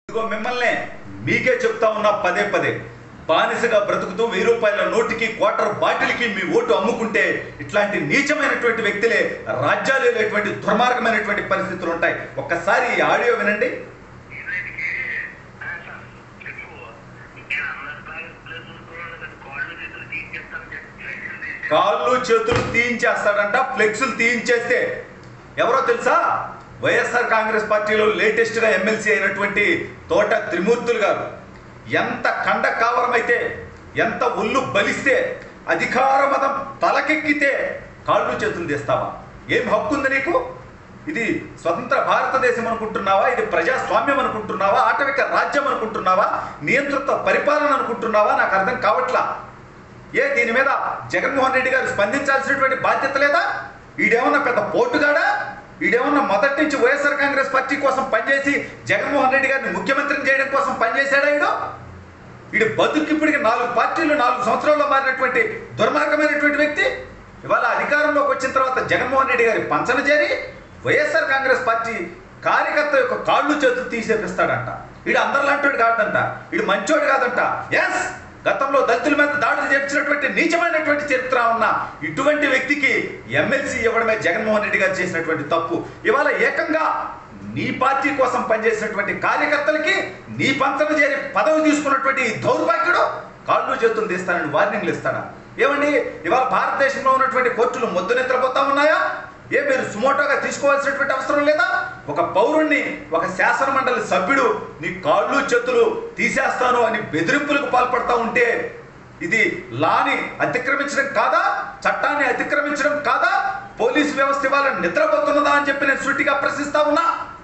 ఇదిగో మిమ్మల్ని మీకే చెప్తా ఉన్నా పదే పదే బానిసగా బ్రతుకుతూ వెయ్యి రూపాయల నోటికి క్వార్టర్ బాటిల్కి మీ ఓటు అమ్ముకుంటే ఇట్లాంటి నీచమైనటువంటి వ్యక్తులే రాజ్యాలు వెళ్ళేటువంటి దుర్మార్గమైనటువంటి పరిస్థితులు ఉంటాయి ఒక్కసారి ఈ ఆడియో వినండి కాళ్ళు చేతులు తీయించేస్తాడంట ఫ్లెక్సులు తీయించేస్తే ఎవరో తెలుసా వైఎస్ఆర్ కాంగ్రెస్ పార్టీలో లేటెస్ట్ గా ఎమ్మెల్సీ అయినటువంటి తోట త్రిమూర్తులు గారు ఎంత కండ కావరమైతే ఎంత ఒళ్ళు బలిస్తే అధికార మతం తలకెక్కితే కాళ్ళు చేతులు తీస్తావా ఏం హక్కు ఉంది నీకు ఇది స్వతంత్ర భారతదేశం అనుకుంటున్నావా ఇది ప్రజాస్వామ్యం అనుకుంటున్నావా ఆటవిక రాజ్యం అనుకుంటున్నావా నియంతృత్వ పరిపాలన అనుకుంటున్నావా నాకు అర్థం కావట్లా ఏ దీని మీద జగన్మోహన్ రెడ్డి గారు స్పందించాల్సినటువంటి బాధ్యత లేదా ఈడేమన్నా పెద్ద పోటుగాడా ఈడేమన్నా మొదటి నుంచి వైఎస్ఆర్ కాంగ్రెస్ పార్టీ కోసం పనిచేసి జగన్మోహన్ రెడ్డి గారిని ముఖ్యమంత్రిని చేయడం కోసం పనిచేశాడా ఈడు ఈడు బతుకు ఇప్పటికి నాలుగు పార్టీలు నాలుగు సంవత్సరాల్లో మారినటువంటి దుర్మార్గమైనటువంటి వ్యక్తి ఇవాళ అధికారంలోకి వచ్చిన తర్వాత జగన్మోహన్ రెడ్డి గారి పంచన చేరి వైఎస్ఆర్ కాంగ్రెస్ పార్టీ కార్యకర్త యొక్క కాళ్ళు చేతులు తీసేపిస్తాడంట వీడు అందరిలాంటి కాదంట వీడు మంచోడు కాదంట ఎస్ గతంలో దళితుల మీద దాడులు చేర్చినటువంటి నీచమైనటువంటి చరిత్ర ఉన్న ఇటువంటి వ్యక్తికి ఎమ్మెల్సీ ఇవ్వడమే జగన్మోహన్ రెడ్డి గారు చేసినటువంటి తప్పు ఇవాళ ఏకంగా నీ పార్టీ కోసం పనిచేసినటువంటి కార్యకర్తలకి నీ పంచన చేరి పదవి తీసుకున్నటువంటి ఈ దౌర్భాగ్యుడు కాళ్ళు చేతులు తీస్తానని వార్నింగ్లు ఇస్తాడా ఏమండి ఇవాళ భారతదేశంలో ఉన్నటువంటి కోర్టులు మొద్దు నిద్రపోతా ఉన్నాయా ఏ మీరు సుమోటోగా తీసుకోవాల్సినటువంటి అవసరం లేదా ఒక పౌరుణ్ణి ఒక శాసన మండలి సభ్యుడు నీ కాళ్ళు చేతులు తీసేస్తాను అని బెదిరింపులకు పాల్పడతా ఉంటే ఇది లాని అతిక్రమించడం కాదా చట్టాన్ని అతిక్రమించడం కాదా పోలీసు వ్యవస్థ ఇవాళ నిద్రపోతున్నదా అని చెప్పి నేను సూటిగా ప్రశ్నిస్తా ఉన్నా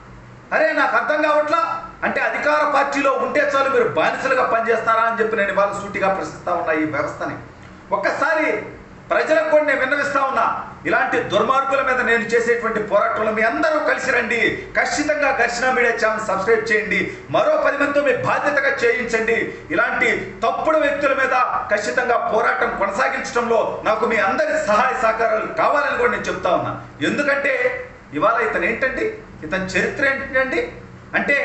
అరే నాకు అర్థం కావట్లా అంటే అధికార పార్టీలో ఉంటే చాలు మీరు బానిసలుగా పనిచేస్తారా అని చెప్పి నేను ఇవాళ సూటిగా ప్రశ్నిస్తా ఉన్నా ఈ వ్యవస్థని ఒక్కసారి ప్రజలకు కూడా నేను విన్నవిస్తా ఉన్నా ఇలాంటి దుర్మార్గుల మీద నేను చేసేటువంటి పోరాటంలో మీ అందరూ కలిసి రండి ఖచ్చితంగా ఘర్షణ మీడియా ఛానల్ సబ్స్క్రైబ్ చేయండి మరో పది మందితో మీ బాధ్యతగా చేయించండి ఇలాంటి తప్పుడు వ్యక్తుల మీద ఖచ్చితంగా పోరాటం కొనసాగించడంలో నాకు మీ అందరి సహాయ సహకారాలు కావాలని కూడా నేను చెప్తా ఉన్నా ఎందుకంటే ఇవాళ ఇతను ఏంటండి ఇతని చరిత్ర ఏంటండి అంటే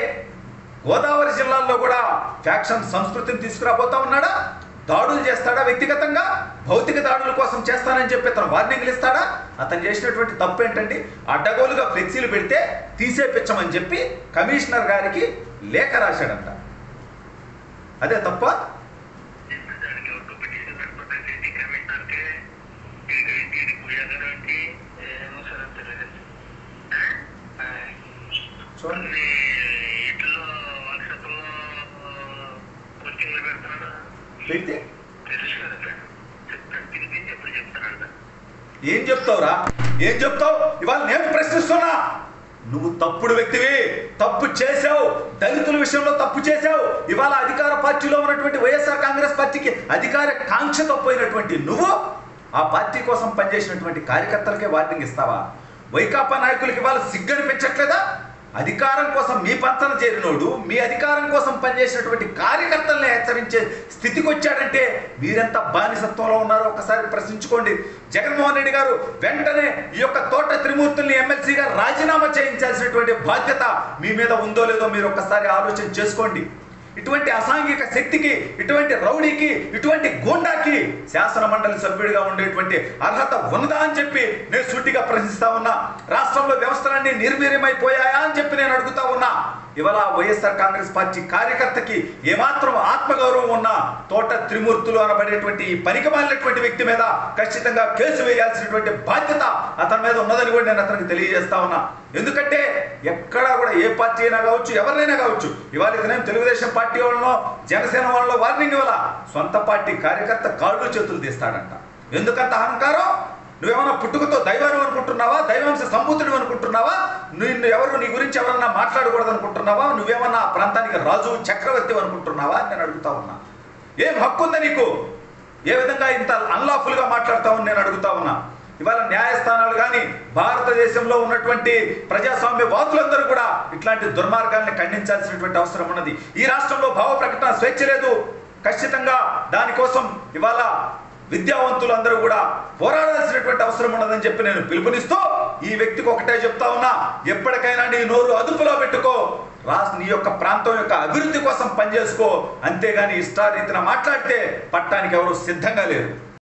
గోదావరి జిల్లాల్లో కూడా ఫ్యాక్షన్ సంస్కృతిని తీసుకురాబోతా ఉన్నాడా దాడులు చేస్తాడా వ్యక్తిగతంగా భౌతిక దాడుల కోసం చేస్తానని చెప్పి అతను వార్నింగ్లు ఇస్తాడా అతను చేసినటువంటి తప్పు ఏంటండి అడ్డగోలుగా ఫ్లెక్సీలు పెడితే తీసేపించమని చెప్పి కమిషనర్ గారికి లేఖ రాశాడంట అదే తప్ప చూడండి ఇట్లో వాట్సాప్లో కోచింగ్లు పెడుతున్నాడు పెడితే తెలుసు కదా చెప్తాను తిరిగి ఎప్పుడు చెప్తానంట ఏం చెప్తావురా ఏం చెప్తావు ఇవాళ నేను ప్రశ్నిస్తున్నా నువ్వు తప్పుడు వ్యక్తివి తప్పు చేశావు దళితుల విషయంలో తప్పు చేశావు ఇవాళ అధికార పార్టీలో ఉన్నటువంటి వైఎస్ఆర్ కాంగ్రెస్ పార్టీకి అధికార కాంక్ష తప్పైనటువంటి నువ్వు ఆ పార్టీ కోసం పనిచేసినటువంటి కార్యకర్తలకే వార్నింగ్ ఇస్తావా వైకాపా నాయకులకి ఇవాళ సిగ్గు అనిపించట్లేదా అధికారం కోసం మీ పంచన చేరినోడు మీ అధికారం కోసం పనిచేసినటువంటి కార్యకర్తల్ని హెచ్చరించే స్థితికి వచ్చాడంటే మీరెంత బానిసత్వంలో ఉన్నారో ఒకసారి ప్రశ్నించుకోండి జగన్మోహన్ రెడ్డి గారు వెంటనే ఈ యొక్క తోట త్రిమూర్తుల్ని ఎమ్మెల్సీగా రాజీనామా చేయించాల్సినటువంటి బాధ్యత మీ మీద ఉందో లేదో మీరు ఒక్కసారి ఆలోచన చేసుకోండి ఇటువంటి అసాంఘిక శక్తికి ఇటువంటి రౌడీకి ఇటువంటి గూండాకి శాసన మండలి సభ్యుడిగా ఉండేటువంటి అర్హత ఉన్నదా అని చెప్పి నేను సూటిగా ప్రశ్నిస్తా ఉన్నా రాష్ట్రంలో వ్యవస్థలన్నీ నిర్వీర్యమైపోయాయా అని చెప్పి నేను అడుగుతా ఉన్నా ఇవాళ వైఎస్ఆర్ కాంగ్రెస్ పార్టీ కార్యకర్తకి ఏమాత్రం ఆత్మగౌరవం ఉన్నా తోట త్రిమూర్తులు అనబడేటువంటి ఈ పనికిమాలినటువంటి వ్యక్తి మీద ఖచ్చితంగా కేసు వేయాల్సినటువంటి బాధ్యత అతని మీద ఉన్నదని కూడా నేను అతనికి తెలియజేస్తా ఉన్నా ఎందుకంటే ఎక్కడా కూడా ఏ పార్టీ అయినా కావచ్చు ఎవరినైనా కావచ్చు ఇవాళ ఇతనేం తెలుగుదేశం పార్టీ వాళ్ళనో జనసేన వాళ్ళలో వార్నింగ్ ఇవ్వాల సొంత పార్టీ కార్యకర్త కాళ్ళు చేతులు తీస్తాడంట ఎందుకంత అహంకారం నువ్వేమన్నా పుట్టుకతో దైవాన్ని అనుకుంటున్నావా దైవాంశ సంబూతుడు అనుకుంటున్నావా నిన్ను ఎవరు నీ గురించి ఎవరన్నా మాట్లాడకూడదు అనుకుంటున్నావా నువ్వేమన్నా ఆ ప్రాంతానికి రాజు చక్రవర్తి అనుకుంటున్నావా అని నేను అడుగుతా ఉన్నా ఏం హక్కు ఉందా నీకు ఏ విధంగా ఇంత అన్లాఫుల్ గా మాట్లాడతావని నేను అడుగుతా ఉన్నా ఇవాళ న్యాయస్థానాలు కానీ భారతదేశంలో ఉన్నటువంటి ప్రజాస్వామ్య వాదులందరూ కూడా ఇట్లాంటి దుర్మార్గాల్ని ఖండించాల్సినటువంటి అవసరం ఉన్నది ఈ రాష్ట్రంలో భావ ప్రకటన స్వేచ్ఛ లేదు ఖచ్చితంగా దానికోసం ఇవాళ విద్యావంతులందరూ కూడా పోరాడాల్సినటువంటి అవసరం ఉన్నదని చెప్పి నేను పిలుపునిస్తూ ఈ వ్యక్తికి ఒకటే చెప్తా ఉన్నా ఎప్పటికైనా నీ నోరు అదుపులో పెట్టుకో రాష్ట్ర నీ యొక్క ప్రాంతం యొక్క అభివృద్ధి కోసం పనిచేసుకో అంతేగాని ఇష్టారీతిన మాట్లాడితే పట్టానికి ఎవరు సిద్ధంగా లేరు